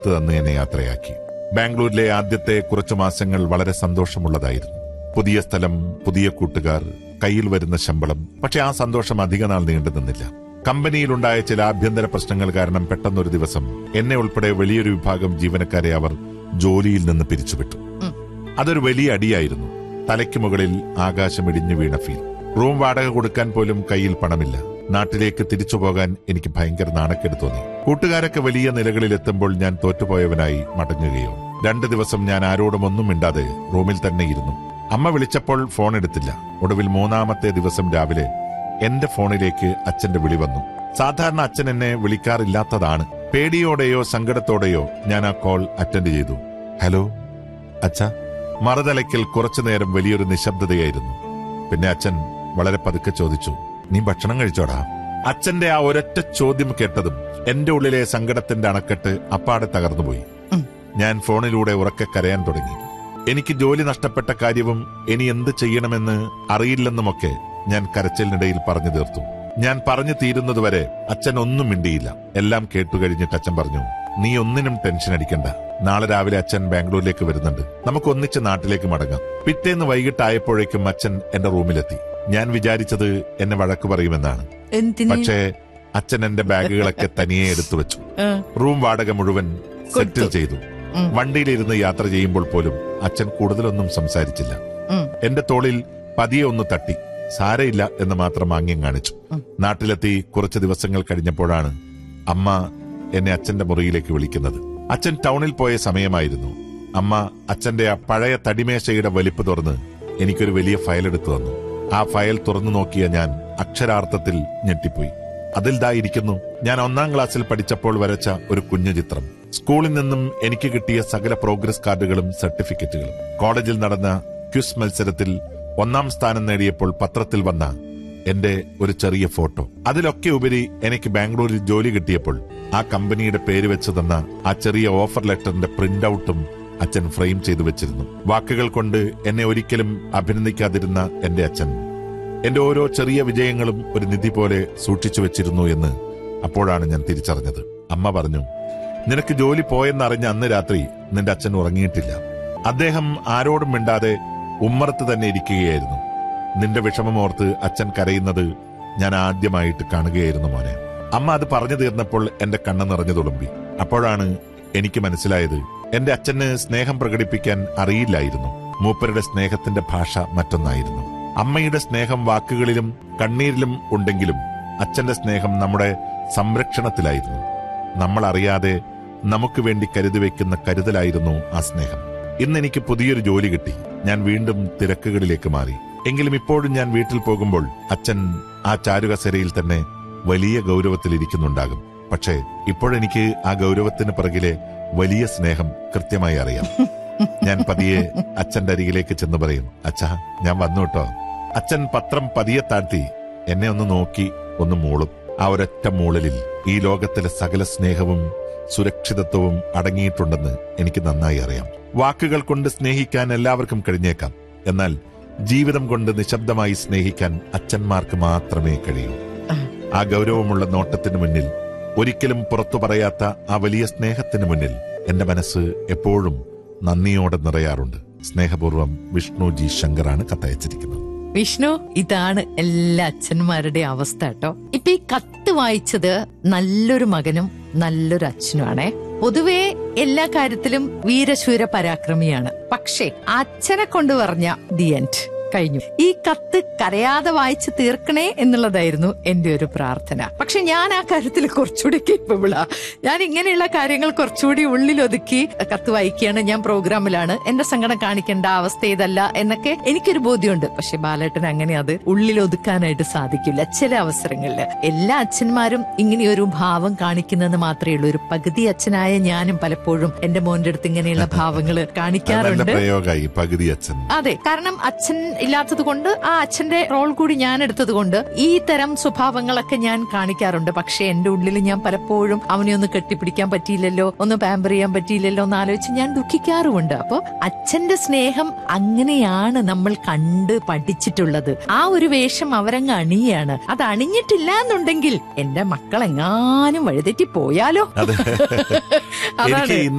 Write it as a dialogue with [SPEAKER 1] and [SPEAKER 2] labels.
[SPEAKER 1] തന്ന് എന്നെ യാത്രയാക്കി ബാംഗ്ലൂരിലെ ആദ്യത്തെ കുറച്ചു മാസങ്ങൾ വളരെ സന്തോഷമുള്ളതായിരുന്നു പുതിയ സ്ഥലം പുതിയ കൂട്ടുകാർ കയ്യിൽ വരുന്ന ശമ്പളം പക്ഷെ ആ സന്തോഷം അധികനാൾ നീണ്ടു നിന്നില്ല കമ്പനിയിലുണ്ടായ ചില ആഭ്യന്തര പ്രശ്നങ്ങൾ കാരണം പെട്ടെന്നൊരു ദിവസം എന്നെ ഉൾപ്പെടെ വലിയൊരു വിഭാഗം ജീവനക്കാരെ അവർ ജോലിയിൽ നിന്ന് പിരിച്ചുവിട്ടു അതൊരു വലിയ അടിയായിരുന്നു തലയ്ക്ക് മുകളിൽ ആകാശം ഇടിഞ്ഞു വീണ ഫീൽ റൂം വാടക കൊടുക്കാൻ പോലും കയ്യിൽ പണമില്ല നാട്ടിലേക്ക് തിരിച്ചു പോകാൻ എനിക്ക് ഭയങ്കര നാണക്കേട് തോന്നി കൂട്ടുകാരൊക്കെ വലിയ നിലകളിൽ എത്തുമ്പോൾ ഞാൻ തോറ്റുപോയവനായി മടങ്ങുകയോ രണ്ടു ദിവസം ഞാൻ ആരോടും ഒന്നും മിണ്ടാതെ റൂമിൽ തന്നെ ഇരുന്നു അമ്മ വിളിച്ചപ്പോൾ ഫോൺ എടുത്തില്ല ഒടുവിൽ മൂന്നാമത്തെ ദിവസം രാവിലെ എന്റെ ഫോണിലേക്ക് അച്ഛന്റെ വിളി വന്നു സാധാരണ അച്ഛൻ എന്നെ വിളിക്കാറില്ലാത്തതാണ് പേടിയോടെയോ സങ്കടത്തോടെയോ ഞാൻ ആ കോൾ അറ്റൻഡ് ചെയ്തു ഹലോ അച്ഛ മറുതലയ്ക്കൽ കുറച്ചുനേരം വലിയൊരു നിശബ്ദതയായിരുന്നു പിന്നെ അച്ഛൻ വളരെ പതുക്കെ ചോദിച്ചു നീ ഭക്ഷണം കഴിച്ചോടാ അച്ഛന്റെ ആ ഒരൊറ്റ ചോദ്യം കേട്ടതും എന്റെ ഉള്ളിലെ സങ്കടത്തിന്റെ അണക്കെട്ട് അപ്പാടെ തകർന്നുപോയി ഞാൻ ഫോണിലൂടെ ഉറക്കെ കരയാൻ തുടങ്ങി എനിക്ക് ജോലി നഷ്ടപ്പെട്ട കാര്യവും ഇനി എന്ത് ചെയ്യണമെന്ന് അറിയില്ലെന്നുമൊക്കെ ഞാൻ കരച്ചിലിനിടയിൽ പറഞ്ഞു തീർത്തു ഞാൻ പറഞ്ഞു തീരുന്നതുവരെ അച്ഛൻ ഒന്നും മിണ്ടിയില്ല എല്ലാം കേട്ടുകഴിഞ്ഞിട്ട് അച്ഛൻ പറഞ്ഞു നീ ഒന്നിനും ടെൻഷൻ അടിക്കണ്ട നാളെ രാവിലെ അച്ഛൻ ബാംഗ്ലൂരിലേക്ക് വരുന്നുണ്ട് നമുക്ക് ഒന്നിച്ച് നാട്ടിലേക്ക് മടങ്ങാം പിറ്റേന്ന് വൈകിട്ടായപ്പോഴേക്കും അച്ഛൻ എന്റെ റൂമിലെത്തി ഞാൻ വിചാരിച്ചത് എന്നെ വഴക്ക് പറയുമെന്നാണ്
[SPEAKER 2] എന്തിന്
[SPEAKER 1] പക്ഷേ അച്ഛൻ എന്റെ ബാഗുകളൊക്കെ തനിയെ എടുത്തു വെച്ചു
[SPEAKER 2] ആ,
[SPEAKER 1] റൂം വാടക മുഴുവൻ സെറ്റിൽ
[SPEAKER 2] കൊടുത്തു.
[SPEAKER 1] ചെയ്തു
[SPEAKER 2] ഉം.
[SPEAKER 1] വണ്ടിയിലിരുന്ന് യാത്ര ചെയ്യുമ്പോൾ പോലും അച്ഛൻ കൂടുതലൊന്നും സംസാരിച്ചില്ല
[SPEAKER 2] ഉം.
[SPEAKER 1] എന്റെ തോളിൽ പതിയെ ഒന്ന് തട്ടി സാരയില്ല എന്ന് മാത്രം ആംഗ്യം കാണിച്ചു നാട്ടിലെത്തി കുറച്ച് ദിവസങ്ങൾ കഴിഞ്ഞപ്പോഴാണ് അമ്മ എന്നെ അച്ഛന്റെ മുറിയിലേക്ക് വിളിക്കുന്നത് അച്ഛൻ ടൗണിൽ പോയ സമയമായിരുന്നു അമ്മ അച്ഛന്റെ ആ പഴയ തടിമേശയുടെ വലിപ്പ് തുറന്ന് എനിക്കൊരു വലിയ ഫയൽ എടുത്തു തന്നു ആ ഫയൽ തുറന്നു നോക്കിയ ഞാൻ അക്ഷരാർത്ഥത്തിൽ ഞെട്ടിപ്പോയി അതിൽ ദാ ഇരിക്കുന്നു ഞാൻ ഒന്നാം ക്ലാസ്സിൽ പഠിച്ചപ്പോൾ വരച്ച ഒരു കുഞ്ഞു ചിത്രം സ്കൂളിൽ നിന്നും എനിക്ക് കിട്ടിയ സകല പ്രോഗ്രസ് കാർഡുകളും സർട്ടിഫിക്കറ്റുകളും കോളേജിൽ നടന്ന ക്വിസ് മത്സരത്തിൽ ഒന്നാം സ്ഥാനം നേടിയപ്പോൾ പത്രത്തിൽ വന്ന എന്റെ ഒരു ചെറിയ ഫോട്ടോ അതിലൊക്കെ ഉപരി എനിക്ക് ബാംഗ്ലൂരിൽ ജോലി കിട്ടിയപ്പോൾ ആ കമ്പനിയുടെ പേര് വെച്ച് തന്ന ആ ചെറിയ ഓഫർ ലെറ്ററിന്റെ പ്രിന്റ് ഔട്ടും അച്ഛൻ ഫ്രെയിം ചെയ്തു വെച്ചിരുന്നു വാക്കുകൾ കൊണ്ട് എന്നെ ഒരിക്കലും അഭിനന്ദിക്കാതിരുന്ന എന്റെ അച്ഛൻ എന്റെ ഓരോ ചെറിയ വിജയങ്ങളും ഒരു നിധി പോലെ സൂക്ഷിച്ചു വെച്ചിരുന്നു എന്ന് അപ്പോഴാണ് ഞാൻ തിരിച്ചറിഞ്ഞത് അമ്മ പറഞ്ഞു നിനക്ക് ജോലി പോയെന്നറിഞ്ഞ അന്ന് രാത്രി നിന്റെ അച്ഛൻ ഉറങ്ങിയിട്ടില്ല അദ്ദേഹം ആരോടും മിണ്ടാതെ ഉമ്മറത്ത് തന്നെ ഇരിക്കുകയായിരുന്നു നിന്റെ വിഷമമോർത്ത് അച്ഛൻ കരയുന്നത് ഞാൻ ആദ്യമായിട്ട് കാണുകയായിരുന്നു മോനെ അമ്മ അത് പറഞ്ഞു തീർന്നപ്പോൾ എന്റെ കണ്ണ് നിറഞ്ഞു തുളുമ്പി അപ്പോഴാണ് എനിക്ക് മനസ്സിലായത് എന്റെ അച്ഛന് സ്നേഹം പ്രകടിപ്പിക്കാൻ അറിയില്ലായിരുന്നു മൂപ്പരുടെ സ്നേഹത്തിന്റെ ഭാഷ മറ്റൊന്നായിരുന്നു അമ്മയുടെ സ്നേഹം വാക്കുകളിലും കണ്ണീരിലും ഉണ്ടെങ്കിലും അച്ഛന്റെ സ്നേഹം നമ്മുടെ സംരക്ഷണത്തിലായിരുന്നു നമ്മൾ അറിയാതെ നമുക്ക് വേണ്ടി കരുതി വെക്കുന്ന കരുതലായിരുന്നു ആ സ്നേഹം ഇന്ന് എനിക്ക് പുതിയൊരു ജോലി കിട്ടി ഞാൻ വീണ്ടും തിരക്കുകളിലേക്ക് മാറി എങ്കിലും ഇപ്പോഴും ഞാൻ വീട്ടിൽ പോകുമ്പോൾ അച്ഛൻ ആ ചാരുകസരയിൽ തന്നെ വലിയ ഗൗരവത്തിലിരിക്കുന്നുണ്ടാകും പക്ഷേ ഇപ്പോഴെനിക്ക് ആ ഗൗരവത്തിന് പിറകിലെ വലിയ സ്നേഹം കൃത്യമായി അറിയാം ഞാൻ പതിയെ അച്ഛന്റെ അരികിലേക്ക് ചെന്ന് പറയും അച്ഛാ ഞാൻ വന്നു കേട്ടോ അച്ഛൻ പത്രം പതിയെ താഴ്ത്തി എന്നെ ഒന്ന് നോക്കി ഒന്ന് മൂളും ആ ഒരൊറ്റ മൂളലിൽ ഈ ലോകത്തിലെ സകല സ്നേഹവും സുരക്ഷിതത്വവും അടങ്ങിയിട്ടുണ്ടെന്ന് എനിക്ക് നന്നായി അറിയാം വാക്കുകൾ കൊണ്ട് സ്നേഹിക്കാൻ എല്ലാവർക്കും കഴിഞ്ഞേക്കാം എന്നാൽ ജീവിതം കൊണ്ട് നിശബ്ദമായി സ്നേഹിക്കാൻ അച്ഛന്മാർക്ക് മാത്രമേ കഴിയൂ ആ ഗൗരവമുള്ള നോട്ടത്തിന് മുന്നിൽ ഒരിക്കലും പുറത്തു പറയാത്ത ആ വലിയ സ്നേഹത്തിന് മുന്നിൽ എന്റെ മനസ്സ് എപ്പോഴും നന്ദിയോടെ നിറയാറുണ്ട് സ്നേഹപൂർവ്വം വിഷ്ണു ജി ശങ്കറാണ് കത്തയച്ചിരിക്കുന്നത്
[SPEAKER 2] വിഷ്ണു ഇതാണ് എല്ലാ അച്ഛന്മാരുടെ അവസ്ഥ കേട്ടോ ഇപ്പൊ ഈ കത്ത് വായിച്ചത് നല്ലൊരു മകനും നല്ലൊരു അച്ഛനുമാണേ പൊതുവേ എല്ലാ കാര്യത്തിലും വീരശൂര പരാക്രമിയാണ് പക്ഷേ അച്ഛനെ കൊണ്ട് പറഞ്ഞ ദി എൻഡ് കഴിഞ്ഞു ഈ കത്ത് കരയാതെ വായിച്ച് തീർക്കണേ എന്നുള്ളതായിരുന്നു എന്റെ ഒരു പ്രാർത്ഥന പക്ഷെ ഞാൻ ആ കാര്യത്തിൽ കുറച്ചുകൂടി കേപ്പബിളാ ഞാൻ ഇങ്ങനെയുള്ള കാര്യങ്ങൾ കുറച്ചുകൂടി ഉള്ളിലൊതുക്കി കത്ത് വായിക്കുകയാണ് ഞാൻ പ്രോഗ്രാമിലാണ് എന്റെ സങ്കടം കാണിക്കേണ്ട അവസ്ഥ ഇതല്ല എന്നൊക്കെ എനിക്കൊരു ബോധ്യമുണ്ട് പക്ഷെ ബാലേട്ടൻ അങ്ങനെ അത് ഉള്ളിലൊതുക്കാനായിട്ട് സാധിക്കില്ല ചില അവസരങ്ങളിൽ എല്ലാ അച്ഛന്മാരും ഇങ്ങനെയൊരു ഭാവം കാണിക്കുന്നതെന്ന് മാത്രമേ ഉള്ളൂ ഒരു പകുതി അച്ഛനായ ഞാനും പലപ്പോഴും എന്റെ മോന്റെ അടുത്ത് ഇങ്ങനെയുള്ള ഭാവങ്ങൾ
[SPEAKER 1] അത് നല്ല
[SPEAKER 2] കാണിക്കാറുണ്ട്
[SPEAKER 1] പ്രയോഗമായി പകുതി അച്ഛൻ
[SPEAKER 2] അതെ കാരണം അച്ഛൻ ഇല്ലാത്തത് കൊണ്ട് ആ അച്ഛന്റെ റോൾ കൂടി ഞാൻ എടുത്തത് കൊണ്ട് ഈ തരം സ്വഭാവങ്ങളൊക്കെ ഞാൻ കാണിക്കാറുണ്ട് പക്ഷെ എന്റെ ഉള്ളിൽ ഞാൻ പലപ്പോഴും അവനെ ഒന്ന് കെട്ടിപ്പിടിക്കാൻ പറ്റിയില്ലല്ലോ ഒന്ന് പാമ്പർ ചെയ്യാൻ പറ്റിയില്ലല്ലോ എന്ന് ആലോചിച്ച് ഞാൻ ദുഃഖിക്കാറുമുണ്ട് അപ്പൊ അച്ഛന്റെ സ്നേഹം അങ്ങനെയാണ് നമ്മൾ കണ്ട് പഠിച്ചിട്ടുള്ളത് ആ ഒരു വേഷം അവരങ്ങ് അണിയാണ് അത് അണിഞ്ഞിട്ടില്ല എന്നുണ്ടെങ്കിൽ എന്റെ മക്കളെങ്ങാനും വഴിതെറ്റി പോയാലോ
[SPEAKER 1] അതെ
[SPEAKER 2] അതാണ്
[SPEAKER 1] എനിക്ക്